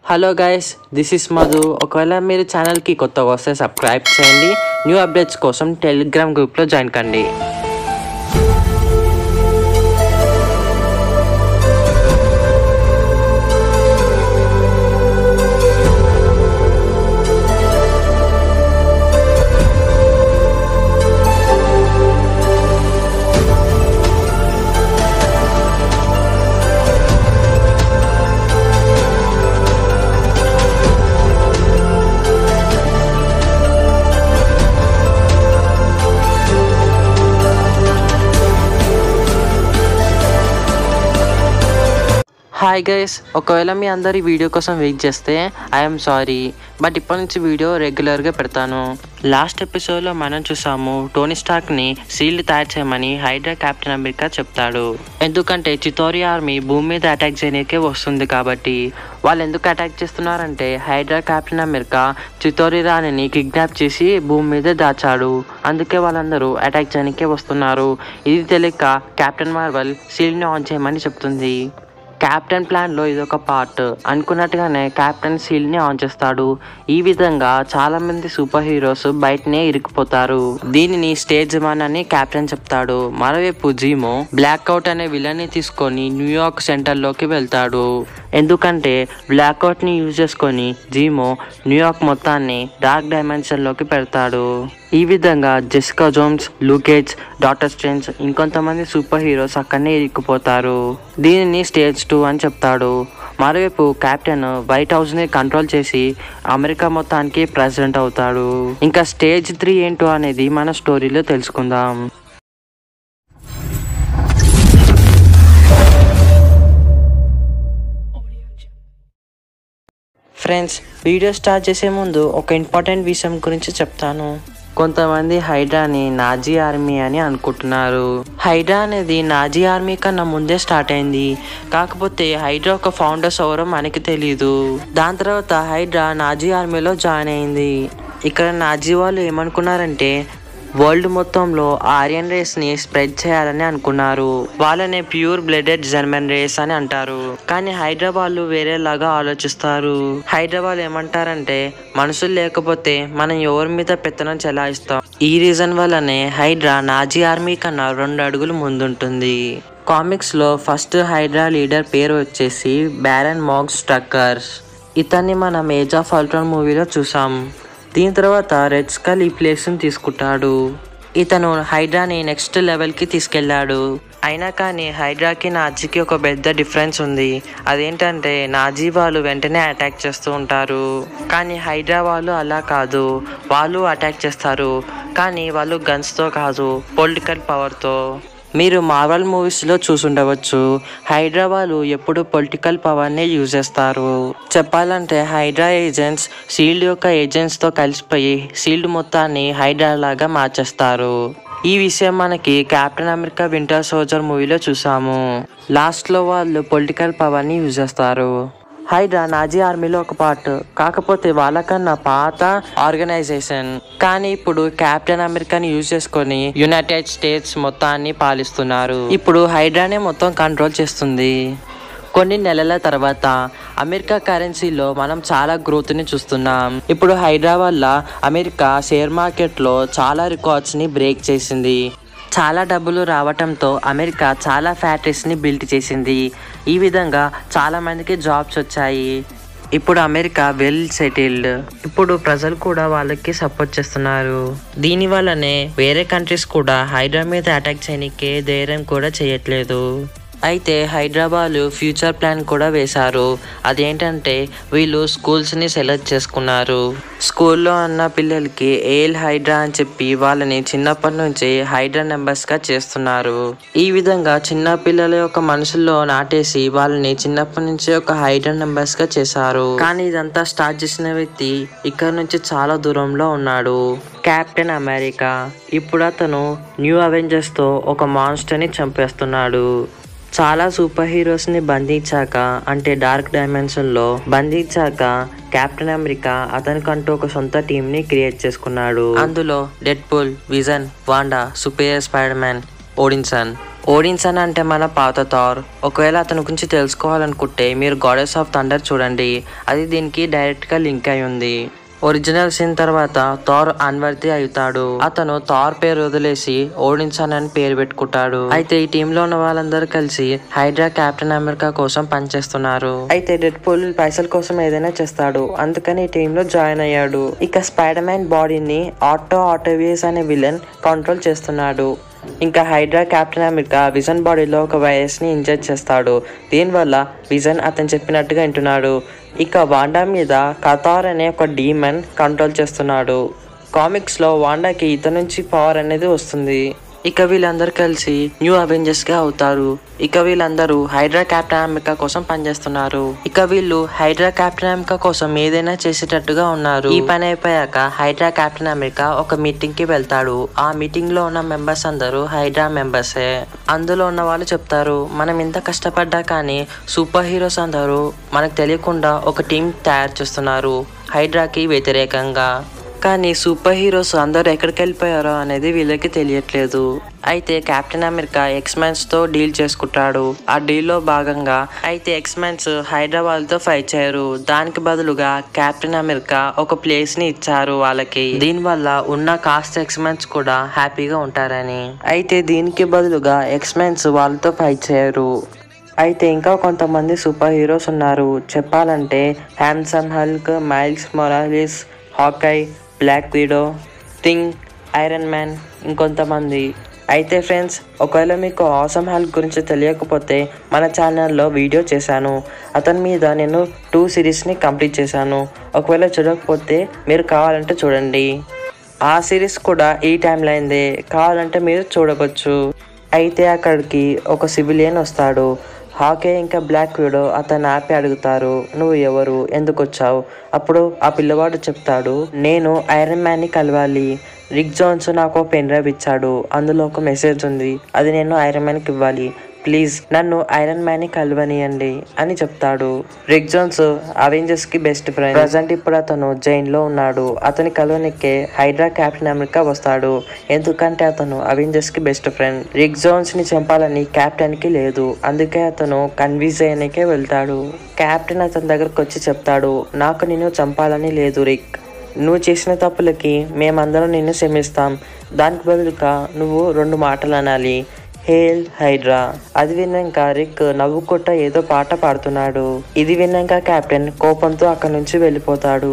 hello guys this is Madhu ఒకవేళ మీరు ఛానల్కి కొత్తగా వస్తే సబ్స్క్రైబ్ చేయండి న్యూ అప్డేట్స్ కోసం టెలిగ్రామ్ గ్రూప్లో జాయిన్ కండి హాయ్ గైస్ ఒకవేళ మీ అందరి వీడియో కోసం వెయిట్ చేస్తే ఐఎమ్ సారీ బట్ ఇప్పటి నుంచి వీడియో రెగ్యులర్గా పెడతాను లాస్ట్ ఎపిసోడ్లో మనం చూసాము టోనీ స్టార్క్ని సీల్డ్ తయారు చేయమని హైడ్రా కెప్టెన్ అమెరికా చెప్తాడు ఎందుకంటే చితోరి ఆర్మీ భూమి మీద అటాక్ చేయడానికే వస్తుంది కాబట్టి వాళ్ళు ఎందుకు అటాక్ చేస్తున్నారంటే హైడ్రా కెప్టెన్ అమెరికా చితోరి రాణిని కిడ్నాప్ చేసి భూమి మీద దాచాడు అందుకే వాళ్ళందరూ అటాక్ చేయడానికే వస్తున్నారు ఇది తెలియక కెప్టెన్ మార్వల్ సీల్డ్ని ఆన్ చేయమని చెప్తుంది క్యాప్టెన్ ప్లాన్లో ఇదొక పార్ట్ అనుకున్నట్టుగానే క్యాప్టెన్ సీల్డ్ని ఆన్ చేస్తాడు ఈ విధంగా చాలా మంది సూపర్ హీరోస్ బయటనే ఇరుక్కుపోతారు దీనిని స్టేజ్ వన్ అని క్యాప్టెన్ చెప్తాడు మరోవైపు జీమో బ్లాక్అవుట్ అనే విలన్ని తీసుకొని న్యూయార్క్ సెంటర్లోకి వెళ్తాడు ఎందుకంటే బ్లాక్అవుట్ ని యూజ్ చేసుకొని జీమో న్యూయార్క్ మొత్తాన్ని డార్క్ డైమెన్షన్ లోకి పెడతాడు ఈ విధంగా Jessica Jones Luke Cage Doctor Strange ఇంకొంతమంది సూపర్ హీరోస్ అక్కడనే ఇరుక్కుపోతారు దీనిని స్టేజ్ టూ అని చెప్తాడు మరోవైపు కెప్టెన్ వైట్ హౌస్ ని కంట్రోల్ చేసి అమెరికా మొత్తానికి ప్రెసిడెంట్ అవుతాడు ఇంకా స్టేజ్ త్రీ ఏంటో అనేది మన స్టోరీలో తెలుసుకుందాం ఫ్రెండ్స్ వీడియో స్టార్ట్ చేసే ముందు ఒక ఇంపార్టెంట్ విషయం గురించి చెప్తాను కొంతమంది హైడ్రాని నాజీ ఆర్మీ అని అనుకుంటున్నారు హైడ్రా అనేది నాజీ ఆర్మీ కన్నా ముందే స్టార్ట్ అయింది కాకపోతే హైడ్రా ఒక ఫౌండర్స్ ఎవరో మనకి తెలీదు దాని తర్వాత హైడ్రా నాజీ ఆర్మీలో జాయిన్ అయింది ఇక్కడ నాజీ వాళ్ళు ఏమనుకున్నారంటే వరల్డ్ మొత్తంలో ఆర్యన్ రేస్ ని స్ప్రెడ్ చేయాలని అనుకున్నారు వాళ్ళనే ప్యూర్ బ్లడెడ్ జర్మన్ రేస్ అని అంటారు కానీ హైదరాబాద్ వేరేలాగా ఆలోచిస్తారు హైదరాబాద్ ఏమంటారంటే మనుషులు లేకపోతే మనం ఎవరి మీద పెత్తనం చెలాయిస్తాం ఈ రీజన్ వల్లనే హైడ్రా నాజీ ఆర్మీ కన్నా రెండు అడుగులు ముందుంటుంది కామిక్స్ లో ఫస్ట్ హైడ్రా లీడర్ పేరు వచ్చేసి బ్యారన్ మాగ్స్ స్ట్రక్కర్స్ ఇతన్ని మనం ఏజ్ ఆఫ్ అల్ట్రాన్ మూవీలో చూసాం దీని తర్వాత రెడ్ స్కల్ ఈ ప్లేస్ని తీసుకుంటాడు ఇతను హైడ్రాని నెక్స్ట్ లెవెల్కి తీసుకెళ్ళాడు అయినా కానీ హైడ్రాకి నాజీకి ఒక పెద్ద డిఫరెన్స్ ఉంది అదేంటంటే నాజీ వాళ్ళు వెంటనే అటాక్ చేస్తూ ఉంటారు కానీ హైడ్రా వాళ్ళు అలా కాదు వాళ్ళు అటాక్ చేస్తారు కానీ వాళ్ళు గన్స్తో కాదు పొలిటికల్ పవర్తో మీరు మార్వల్ మూవీస్లో చూసుండవచ్చు హైదరాబాద్ ఎప్పుడు పొలిటికల్ పవర్ని యూజ్ చేస్తారు చెప్పాలంటే హైడ్రా ఏజెంట్స్ సీల్డ్ యొక్క ఏజెంట్స్తో కలిసిపోయి సీల్డ్ మొత్తాన్ని హైడ్రా లాగా మార్చేస్తారు ఈ విషయం మనకి కెప్టెన్ అమెరికా వింటర్ సోల్జర్ మూవీలో చూసాము లాస్ట్లో వాళ్ళు పొలిటికల్ పవర్ని యూజ్ చేస్తారు హైడ్రా నాజీ ఆర్మీలో ఒక పార్ట్ కాకపోతే వాళ్ళకన్నా పాత ఆర్గనైజేషన్ కానీ ఇప్పుడు కెప్టెన్ అమెరికాని యూజ్ చేసుకొని యునైటెడ్ స్టేట్స్ మొత్తాన్ని పాలిస్తున్నారు ఇప్పుడు హైడ్రానే మొత్తం కంట్రోల్ చేస్తుంది కొన్ని నెలల తర్వాత అమెరికా కరెన్సీలో మనం చాలా గ్రోత్ని చూస్తున్నాం ఇప్పుడు హైదరాబాద్ల అమెరికా షేర్ మార్కెట్లో చాలా రికార్డ్స్ని బ్రేక్ చేసింది చాలా డబ్బులు రావటంతో అమెరికా చాలా ఫ్యాక్టరీస్ని బిల్డ్ చేసింది ఈ విధంగా చాలా మందికి జాబ్స్ వచ్చాయి ఇప్పుడు అమెరికా వెల్ సెటిల్డ్ ఇప్పుడు ప్రజలు కూడా వాళ్ళకి సపోర్ట్ చేస్తున్నారు దీని వల్లనే వేరే కంట్రీస్ కూడా హైడ్రా మీద అటాక్ చేయనికే ధైర్యం కూడా చేయట్లేదు అయితే హైదరాబాద్ ఫ్యూచర్ ప్లాన్ కూడా వేశారు అదేంటంటే వీళ్ళు స్కూల్స్ని సెలెక్ట్ చేసుకున్నారు స్కూల్లో ఉన్న పిల్లలకి ఏల్ హైడ్రా అని చెప్పి వాళ్ళని చిన్నప్పటి నుంచి హైడ్రా నెంబర్స్గా చేస్తున్నారు ఈ విధంగా చిన్న పిల్లల యొక్క మనసులో నాటేసి వాళ్ళని చిన్నప్పటి నుంచి ఒక హైడ్రా నెంబర్స్గా చేశారు కానీ ఇదంతా స్టార్ట్ చేసిన వ్యక్తి ఇక్కడ నుంచి చాలా దూరంలో ఉన్నాడు కెప్టెన్ అమెరికా ఇప్పుడు అతను న్యూ అవెంజర్స్తో ఒక మాన్స్టర్ని చంపేస్తున్నాడు చాలా సూపర్ హీరోస్ని బంధించాక అంటే డార్క్ డైమెన్షన్లో బంధించాక కెప్టెన్ అమెరికా అతనికంటూ ఒక సొంత టీంని క్రియేట్ చేసుకున్నాడు అందులో Deadpool Vision Wanda Superior Spider Man Odinson Odinson అంటే మన పాత థార్ ఒకవేళ అతని గురించి తెలుసుకోవాలనుకుంటే మీరు గాడెస్ ఆఫ్ థండర్ చూడండి అది దీనికి డైరెక్ట్గా లింక్ అయి ఉంది ఒరిజినల్ సీన్ తర్వాత థార్ అన్వర్తి అవుతాడు అతను థార్ పేరు వదిలేసి ఓడిన్సన్ అని పేరు పెట్టుకుంటాడు అయితే ఈ టీమ్ లో ఉన్న వాళ్ళందరూ కలిసి హైడ్రా కెప్టెన్ అమెరికా కోసం పనిచేస్తున్నారు అయితే డెడ్ పూల్ పైసల కోసం ఏదైనా చేస్తాడు అందుకని ఈ టీమ్ లో జాయిన్ అయ్యాడు ఇక స్పైడర్ మ్యాన్ బాడీని ఆటో ఆటోవియస్ అనే విలన్ కంట్రోల్ చేస్తున్నాడు ఇంకా హైడ్రా కెప్టెన్ అమెరికా విజన్ బాడీలో ఒక వైరస్ ని ఇంజెక్ట్ చేస్తాడు దీనివల్ల విజన్ అతను చెప్పినట్టుగా వింటున్నాడు ఇక వాండా మీద కతార్ అనే ఒక డీమన్ కంట్రోల్ చేస్తున్నాడు కామిక్స్ లో వాండాకి ఇతని నుంచి పవర్ అనేది వస్తుంది ఇక వీళ్ళందరూ కలిసి న్యూ అవెంజర్స్ గా అవుతారు ఇక వీళ్ళందరూ హైడ్రా క్యాప్టెన్ అమెరికా కోసం పనిచేస్తున్నారు ఇక వీళ్ళు హైడ్రా క్యాప్టెన్ అమెరికా కోసం ఏదైనా చేసేటట్టుగా ఉన్నారు ఈ పని అయిపోయాక హైడ్రా క్యాప్టెన్ అమెరికా ఒక మీటింగ్ కి వెళ్తాడు ఆ మీటింగ్ లో ఉన్న మెంబర్స్ అందరూ హైడ్రా మెంబర్సే అందులో ఉన్న వాళ్ళు చెప్తారు మనం ఇంత కష్టపడ్డా కానీ సూపర్ హీరోస్ అందరూ మనకు తెలియకుండా ఒక టీం తయారు చేస్తున్నారు హైడ్రాకి వ్యతిరేకంగా కానీ సూపర్ హీరోస్ అందరూ ఎక్కడికి వెళ్ళిపోయారో అనేది వీళ్ళకి తెలియట్లేదు అయితే కెప్టెన్ అమెరికా ఎక్స్మెన్స్ తో డీల్ చేసుకుంటాడు ఆ డీల్ లో భాగంగా అయితే ఎక్స్మెన్స్ హైదరాబాద్ తో ఫైట్ చేయరు దానికి బదులుగా కెప్టెన్ అమెరికా ఒక ప్లేస్ ని ఇచ్చారు వాళ్ళకి దీనివల్ల ఉన్న కాస్ట్ ఎక్స్మెన్స్ కూడా హ్యాపీగా ఉంటారని అయితే దీనికి బదులుగా ఎక్స్మెన్స్ వాళ్ళతో ఫైట్ చేయరు అయితే ఇంకా కొంతమంది సూపర్ హీరోస్ ఉన్నారు చెప్పాలంటే handsome Hulk Miles Morales Hawkeye Black Widow Thing Iron Man ఇంకొంతమంది అయితే ఫ్రెండ్స్ ఒకవేళ మీకు ఆసమ్ హల్క్ గురించి తెలియకపోతే మన ఛానల్లో వీడియో చేశాను అతని మీద నేను టూ సిరీస్ని కంప్లీట్ చేశాను ఒకవేళ చూడకపోతే మీరు కావాలంటే చూడండి ఆ సిరీస్ కూడా ఈ టైంలో అయిందే కావాలంటే మీరు చూడవచ్చు అయితే అక్కడికి ఒక సివిలియన్ వస్తాడు హాకే ఇంకా బ్లాక్ వీడో అతను ఆపి అడుగుతారు నువ్వు ఎవరు ఎందుకు వచ్చావు అప్పుడు ఆ పిల్లవాడు చెప్తాడు నేను ఐరన్ మ్యాన్ ని కలవాలి రిక్ జోన్స్ నాకు పెన్ డ్రైవ్ ఇచ్చాడు అందులో ఒక మెసేజ్ ఉంది అది నేను ఐరన్ మ్యాన్ కి ఇవ్వాలి ప్లీజ్ నన్ను ఐరన్ మ్యాన్ ని కలవనియండి అని చెప్తాడు రిక్ జోన్స్ అవెంజర్స్ కి బెస్ట్ ఫ్రెండ్ ప్రజెంట్ ఇప్పుడు అతను జైన్ లో ఉన్నాడు అతని కలవనికే హైడ్రా క్యాప్టెన్ అమెరికా వస్తాడు ఎందుకంటే అతను అవెంజర్స్ కి బెస్ట్ ఫ్రెండ్ రిక్ జోన్స్ ని చంపాలని క్యాప్టెన్ కి లేదు అందుకే అతను కన్విన్స్ అయ్యనికే వెళ్తాడు క్యాప్టెన్ అతని దగ్గరకు వచ్చి చెప్తాడు నాకు నిన్ను చంపాలని లేదు రిక్ నువ్వు చేసిన తప్పులకి మేమందరం నిన్ను క్షమిస్తాం దానికి బదులుగా నువ్వు రెండు మాటలు అనాలి హేల్ హైడ్రా అది విన్నాక రిక్ నవ్వుకుంటా ఏదో పాట పాడుతున్నాడు ఇది విన్నాక కెప్టెన్ కోపంతో అక్కడి నుంచి వెళ్ళిపోతాడు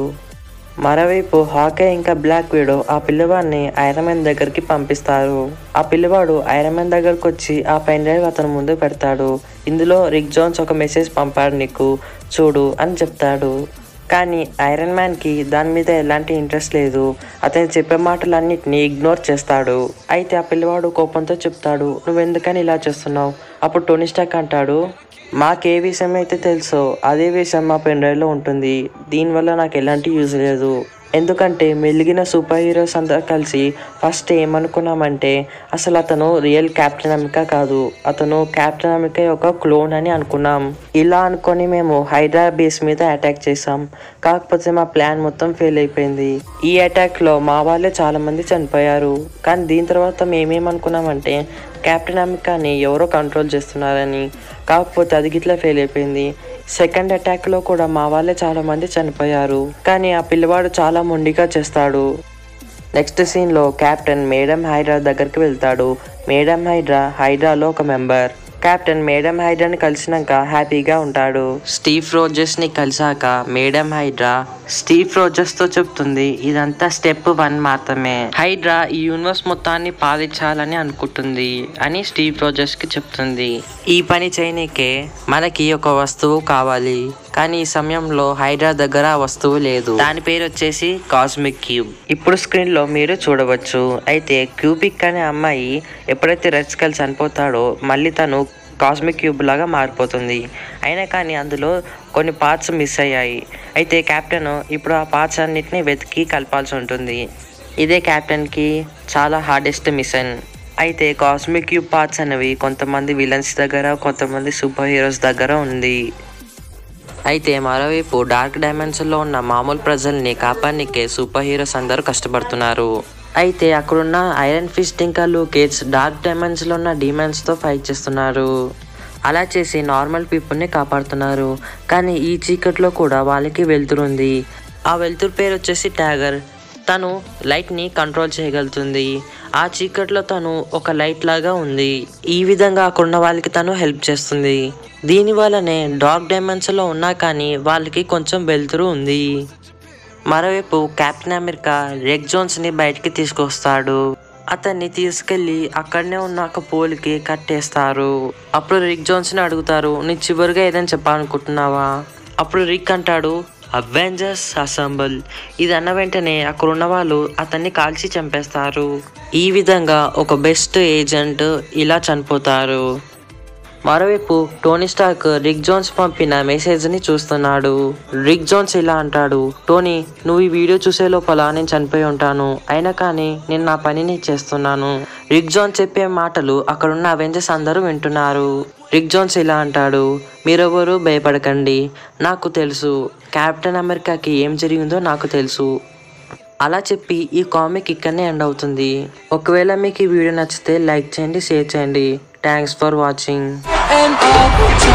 మరోవైపు హాకే ఇంకా బ్లాక్ వీడో ఆ పిల్లవాడిని ఐరన్ మ్యాన్ దగ్గరికి పంపిస్తారు ఆ పిల్లవాడు ఐరన్ మ్యాన్ దగ్గరకు వచ్చి ఆ పెన్ డ్రైవ్ అతని ముందు పెడతాడు ఇందులో రిక్ జోన్స్ ఒక మెసేజ్ పంపాడు నీకు చూడు అని చెప్తాడు కానీ ఐరన్ మ్యాన్కి దాని మీద ఎలాంటి ఇంట్రెస్ట్ లేదు అతను చెప్పే మాటలన్నిటిని ఇగ్నోర్ చేస్తాడు అయితే ఆ పిల్లవాడు కోపంతో చెప్తాడు నువ్వెందుకని ఇలా చేస్తున్నావు అప్పుడు టోనీ స్టాక్ అంటాడు మాకే విషయం అయితే తెలుసో అదే విషయం మా పెన్ డ్రైవ్లో ఉంటుంది దీనివల్ల నాకు ఎలాంటి యూజ్ లేదు ఎందుకంటే మెలిగిన సూపర్ హీరోస్ అందరు కలిసి ఫస్ట్ ఏమనుకున్నామంటే అసలు అతను రియల్ కెప్టెన్ అమెరికా కాదు అతను కెప్టెన్ అమెరికా యొక్క క్లోన్ అని అనుకున్నాం ఇలా అనుకొని మేము హైడ్రా బేస్ మీద అటాక్ చేసాం కాకపోతే మా ప్లాన్ మొత్తం ఫెయిల్ అయిపోయింది ఈ అటాక్ లో మా వాళ్ళే చాలా మంది చనిపోయారు కానీ దీని తర్వాత మేమేమనుకున్నామంటే కెప్టెన్ అమెరికాని ఎవరో కంట్రోల్ చేస్తున్నారని కాకపోతే అది గిట్లా ఫెయిల్ అయిపోయింది సెకండ్ అటాక్ లో కూడా మా వాళ్ళే చాలా మంది చనిపోయారు కానీ ఆ పిల్లవాడు చాలా మొండిగా చేస్తాడు నెక్స్ట్ సీన్ లో కెప్టెన్ మేడం హైడ్రా దగ్గరికి వెళ్తాడు మేడం హైడ్రా హైడ్రాలో ఒక మెంబర్ కెప్టెన్ మేడం హైడ్రాని కలిసినాక హ్యాపీగా ఉంటాడు స్టీవ్ రోజెస్ ని కలిసాక మేడం హైడ్రా స్టీవ్ రోజెస్ తో చెప్తుంది ఇదంతా స్టెప్ వన్ మాత్రమే హైడ్రా ఈ యూనివర్స్ మొత్తాన్ని పాలించాలని అనుకుంటుంది అని స్టీవ్ రోజెస్ కి చెప్తుంది ఈ పని చేయనీకే మనకి ఒక వస్తువు కావాలి కానీ ఈ సమయంలో హైడ్రా దగ్గర ఆ వస్తువు లేదు దాని పేరు వచ్చేసి కాస్మిక్ క్యూబ్ ఇప్పుడు స్క్రీన్ లో మీరు చూడవచ్చు అయితే క్యూబిక్ అనే అమ్మాయి ఎప్పుడైతే రెడ్ స్కల్ చనిపోతాడో మళ్ళీ తను కాస్మిక్ క్యూబ్ లాగా మారిపోతుంది అయినా కానీ అందులో కొన్ని పార్ట్స్ మిస్ అయ్యాయి అయితే కెప్టెన్ ఇప్పుడు ఆ పార్ట్స్ అన్నిటిని వెతికి కలపాల్సి ఉంటుంది ఇదే కెప్టెన్కి చాలా హార్డెస్ట్ మిషన్ అయితే కాస్మిక్ క్యూబ్ పార్ట్స్ అనేవి కొంతమంది విలన్స్ దగ్గర కొంతమంది సూపర్ హీరోస్ దగ్గర ఉంది అయితే మరోవైపు డార్క్ డైమెన్షన్లో ఉన్న మామూలు ప్రజల్ని కాపాడనికే సూపర్ హీరోస్ అందరూ కష్టపడుతున్నారు అయితే అక్కడున్న ఐరన్ ఫిస్ట్ ఇంకా లూకేట్స్ డార్క్ డైమండ్స్లో ఉన్న డీమండ్స్తో ఫైట్ చేస్తున్నారు అలా చేసి నార్మల్ పీపుల్ని కాపాడుతున్నారు కానీ ఈ చీకట్లో కూడా వాళ్ళకి వెళ్తురుంది ఆ వెలుతురు పేరు వచ్చేసి ట్యాగర్ తను లైట్ని కంట్రోల్ చేయగలుగుతుంది ఆ చీకట్లో తను ఒక లైట్ లాగా ఉంది ఈ విధంగా అక్కడున్న వాళ్ళకి తను హెల్ప్ చేస్తుంది దీని వల్లనే డార్క్ డైమండ్స్లో ఉన్నా కానీ వాళ్ళకి కొంచెం వెలుతురు ఉంది మరోవైపు కెప్టెన్ అమెరికా రెగ్ జోన్స్ని బయటికి తీసుకొస్తాడు అతన్ని తీసుకెళ్లి అక్కడనే ఉన్న ఒక పోల్కి కట్టేస్తారు అప్పుడు రిక్ జోన్స్ని అడుగుతారు నీ చివరిగా ఏదైనా చెప్పాలనుకుంటున్నావా అప్పుడు రిక్ అంటాడు అవెంజర్స్ అసెంబుల్ ఇది అన్న వెంటనే అక్కడ ఉన్న వాళ్ళు అతన్ని కాల్చి చంపేస్తారు ఈ విధంగా ఒక బెస్ట్ ఏజెంట్ ఇలా చనిపోతారు మరోవైపు టోనీ స్టార్క్ రిక్ జోన్స్ పంపిన మెసేజ్ ని చూస్తున్నాడు రిక్ జోన్స్ ఇలా అంటాడు టోనీ నువ్వు ఈ వీడియో చూసే లోపల నేను చనిపోయి ఉంటాను అయినా కానీ నేను నా పనిని చేస్తున్నాను రిక్ జోన్స్ చెప్పే మాటలు అక్కడున్న అవెంజర్స్ అందరూ వింటున్నారు రిక్ జోన్స్ ఇలా అంటాడు మీరెవరు భయపడకండి నాకు తెలుసు కెప్టెన్ అమెరికాకి ఏం జరిగిందో నాకు తెలుసు అలా చెప్పి ఈ కామిక్ ఇక్కడనే ఎండ్ అవుతుంది ఒకవేళ మీకు ఈ వీడియో నచ్చితే లైక్ చేయండి షేర్ చేయండి thanks for watching and all